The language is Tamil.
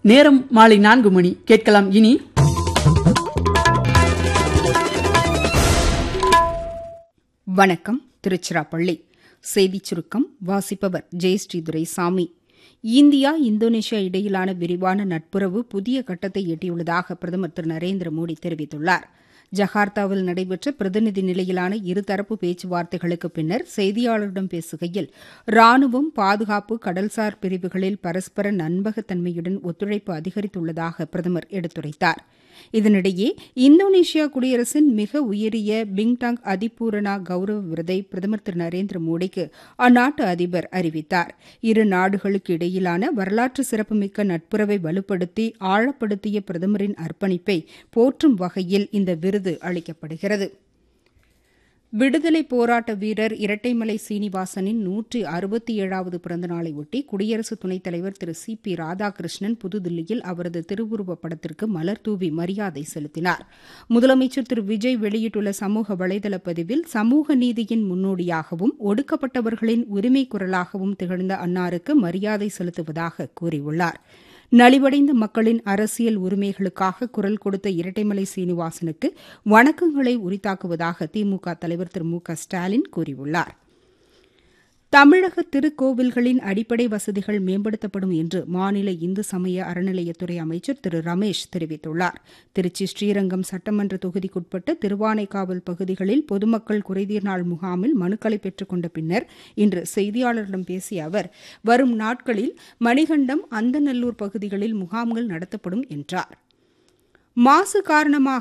நேரம் மாலை நான்கு மணி கேட்கலாம் இனி வணக்கம் திருச்சிராப்பள்ளி செய்திச் சுருக்கம் வாசிப்பவர் ஜெயஸ்ரீ துரைசாமி இந்தியா இந்தோனேஷியா இடையிலான விரிவான நட்புறவு புதிய கட்டத்தை எட்டியுள்ளதாக பிரதமர் திரு நரேந்திர மோடி தெரிவித்துள்ளார் ஜகார்த்தாவில் நடைபெற்ற பிரதிநிதி நிலையிலான இருதரப்பு பேச்சுவார்த்தைகளுக்கு பின்னர் செய்தியாளர்களிடம் பேசுகையில் ராணுவம் பாதுகாப்பு கடல்சார் பிரிவுகளில் பரஸ்பர நண்பகத்தன்மையுடன் ஒத்துழைப்பு அதிகரித்துள்ளதாக பிரதமர் எடுத்துரைத்தார் இதனிடையே இந்தோனேஷியா குடியரசின் மிக உயரிய பிங்டாங் அதிபூரணா கௌரவ விருதை பிரதமர் திரு நரேந்திர மோடிக்கு அந்நாட்டு அதிபர் அறிவித்தார் இரு நாடுகளுக்கு இடையிலான வரலாற்று சிறப்புமிக்க நட்புறவை வலுப்படுத்தி ஆழப்படுத்திய பிரதமரின் அர்ப்பணிப்பை போற்றும் வகையில் இந்த விருது அளிக்கப்படுகிறது விடுதலை போராட்ட வீரர் இரட்டைமலை சீனிவாசனின் நூற்றி அறுபத்தி ஏழாவது பிறந்தநாளையொட்டி குடியரசு துணைத் தலைவர் திரு சி பி ராதாகிருஷ்ணன் புதுதில்லியில் அவரது திருவுருவப் படத்திற்கு மலர் தூவி மரியாதை செலுத்தினார் முதலமைச்சர் திரு விஜய் வெளியிட்டுள்ள சமூக வலைதள பதிவில் சமூக நீதியின் முன்னோடியாகவும் ஒடுக்கப்பட்டவர்களின் உரிமை குரலாகவும் திகழ்ந்த அன்னாருக்கு மரியாதை செலுத்துவதாக கூறியுள்ளார் நலிவடைந்த மக்களின் அரசியல் உரிமைகளுக்காக குரல் கொடுத்த இரட்டைமலை சீனிவாசனுக்கு வணக்கங்களை உரித்தாக்குவதாக திமுக தலைவர் திரு மு க ஸ்டாலின் கூறியுள்ளார் தமிழக திருக்கோவில்களின் அடிப்படை வசதிகள் மேம்படுத்தப்படும் என்று மாநில இந்து சமய அறநிலையத்துறை அமைச்சர் திரு ரமேஷ் தெரிவித்துள்ளார் திருச்சி ஸ்ரீரங்கம் சட்டமன்ற தொகுதிக்குட்பட்ட திருவானைக்காவல் பகுதிகளில் பொதுமக்கள் குறைதீர் நாள் முகாமில் மனுக்களை பெற்றுக் கொண்ட பின்னர் இன்று செய்தியாளர்களிடம் பேசிய அவர் வரும் நாட்களில் மணிகண்டம் அந்தநல்லூர் பகுதிகளில் முகாம்கள் நடத்தப்படும் என்றார் மாசு காரணமாக